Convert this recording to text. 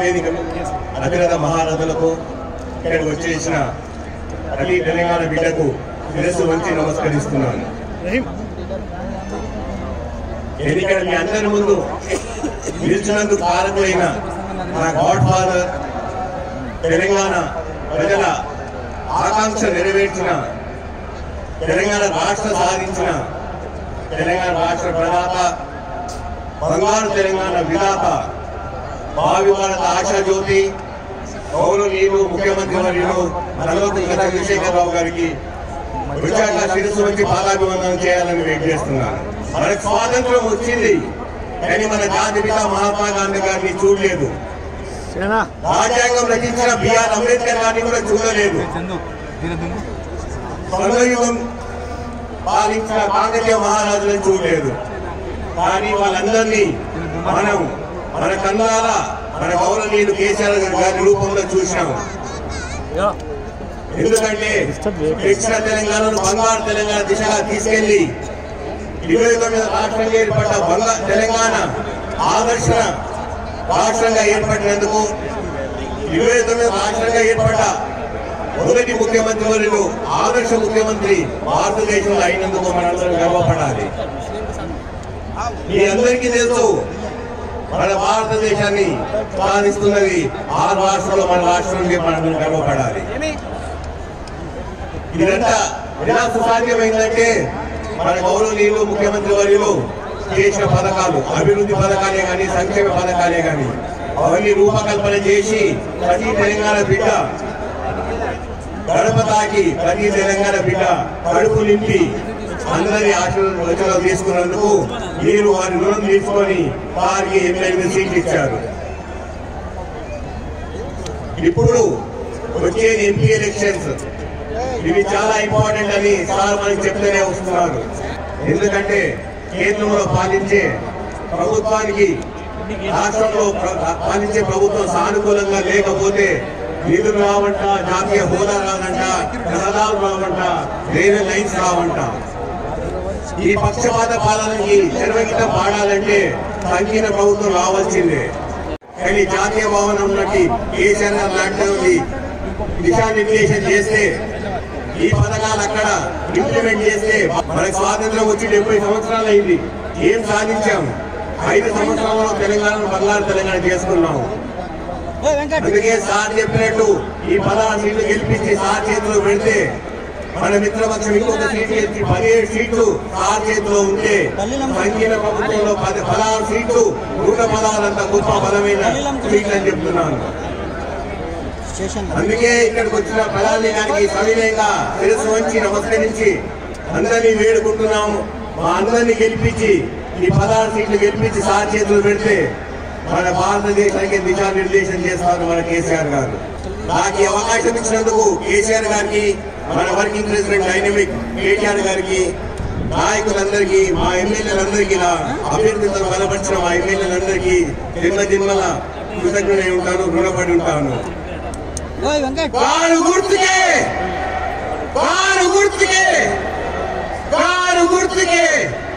వేదిక అధిరథ మహారథులకు ఇక్కడికి వచ్చేసిన ప్రతి తెలంగాణ బిడ్డకు శిరస్సు వంచి నమస్కరిస్తున్నాను ఎందుకంటే మీ అందరి ముందు నిలిచినందుకు కారకులైన నా గాడ్ ఫాదర్ తెలంగాణ ప్రజల ఆకాంక్ష నెరవేర్చిన తెలంగాణ రాష్ట్ర సాధించిన తెలంగాణ రాష్ట్ర ప్రదాత బంగారు తెలంగాణ విధాత భావి భారత ఆశాజ్యోతి గౌరవనీయులు ముఖ్యమంత్రి వర్యులు నల్లవతి చంద్రశేఖరరావు గారికి విశాఖ శిరస్సు వచ్చి పాదాభివందనం చేయాలని వెయిట్ చేస్తున్నాను మనకు స్వాతంత్రం వచ్చింది కానీ మన జాతిపిత మహాత్మా గాంధీ గారిని చూడలేదు రాజ్యాంగం రచించిన బిఆర్ అంబేద్కర్ గారిని కూడా చూడలేదు స్వర్ణయుగం పాలించిన కాకతీయ మహారాజులను చూడలేదు కానీ వాళ్ళందరినీ మనం మన కన్నారా మన గౌరవనీయులు కేసీఆర్ గారి రూపంలో చూసినాము ఎందుకంటే దక్షిణ తెలంగాణను బంగారు తెలంగాణ దిశగా తీసుకెళ్లి ఇరవై తొమ్మిది రాష్ట్రంగా ఏర్పడ్డ బంగారు తెలంగాణ ఆదర్శ రాష్ట్రంగా ఏర్పడినందుకు ఇరవై తొమ్మిది రాష్ట్రంగా ఏర్పడ్డ మొదటి ముఖ్యమంత్రి వర్యులు ఆదర్శ ముఖ్యమంత్రి భారతదేశంలో అయినందుకు మనందరం గర్వపడాలి మీ అందరికీ తెలుసు మన భారతదేశాన్ని సాధిస్తున్నది ఆరు రాష్ట్రంలో మన రాష్ట్రంలో మనం గర్వపడాలి ఇదంతా ఎలా సుసాధ్యమైందంటే మన గౌరవనీయులు ముఖ్యమంత్రి వర్యులు చేసిన పథకాలు అభివృద్ధి పథకాలే కానీ సంక్షేమ పథకాలే కానీ అవన్నీ రూపకల్పన చేసి ప్రతి తెలంగాణ బిడ్డ గడప తాకి ప్రతి తెలంగాణ బిడ్డ కడుపు నింపి అందరి ఆశీర్వచనాలు తీసుకున్నందుకు మీరు వారి రుణం తీసుకొని వారికి ఎమ్మెల్యే సీట్లు ఇచ్చారు ఇప్పుడు వచ్చే ఎంపీ ఎలక్షన్స్ ఇవి చాలా ఇంపార్టెంట్ అని సార్ మనకి చెప్తూనే వస్తున్నారు ఎందుకంటే కేంద్రంలో పాలించే ప్రభుత్వానికి రాష్ట్రంలో ప్ర- పాలించే ప్రభుత్వం సానుకూలంగా లేకపోతే నిధులు రావంట జాతీయ హోదా రాదంట రహదారులు రావంట రైల్వే లైన్స్ రావంట ఈ పక్షపాత పాలనకి శర్వగీతం పాడాలంటే సంకీర్ణ ప్రభుత్వం రావాల్సిందే కానీ జాతీయ భవనం ఉన్నట్టు కేసీఆర్ గారు లాంటి దిశానిర్దేశం చేస్తే ఈ పథకాలు అక్కడ ఇంప్లిమెంట్ చేస్తే మనకు స్వాతంత్రం వచ్చి డెబ్బై సంవత్సరాలు అయింది ఏం సాధించాము ఐదు సంవత్సరాల్లో తెలంగాణ బంగారు తెలంగాణ చేసుకున్నాము అందుకే సార్ చెప్పినట్టు ఈ పదహారు సీట్లు గెలిపించి సార్ చేతిలో పెడితే మన మిత్రపక్షం ఇంకొక సీట్ గెలిచి పదిహేడు సీట్లు సార్ చేతిలో ఉంటే సంకీర్ణ ప్రభుత్వంలో పది పదహారు సీట్లు నూట పదహారు అంత గొప్ప బలమైన సీట్లు అని చెప్తున్నాను అందుకే ఇక్కడికి వచ్చిన ప్రధాని గారికి సవినయంగా శిరస్సు వంచి నమస్కరించి అందరినీ వేడుకుంటున్నాము మా అందరినీ గెలిపించి ఈ పదహారు సీట్లు గెలిపించి సార్ చేతులు పెడితే మన భారతదేశానికి దిశానిర్దేశం చేస్తారు మన కేసీఆర్ గారు నాకు ఈ అవకాశం ఇచ్చినందుకు కేసీఆర్ గారికి మన వర్కింగ్ ప్రెసిడెంట్ డైనమిక్ కేటీఆర్ గారికి నాయకులందరికీ మా ఎమ్మెల్యేలందరికీ నా అభ్యర్థులతో బలపరిచిన మా ఎమ్మెల్యేలందరికీ జన్మ జన్మల కృతజ్ఞుడై ఉంటాను రుణపడి ఉంటాను కారు గుర్తుకే కారు గుర్తుకే కారు గుర్తుకే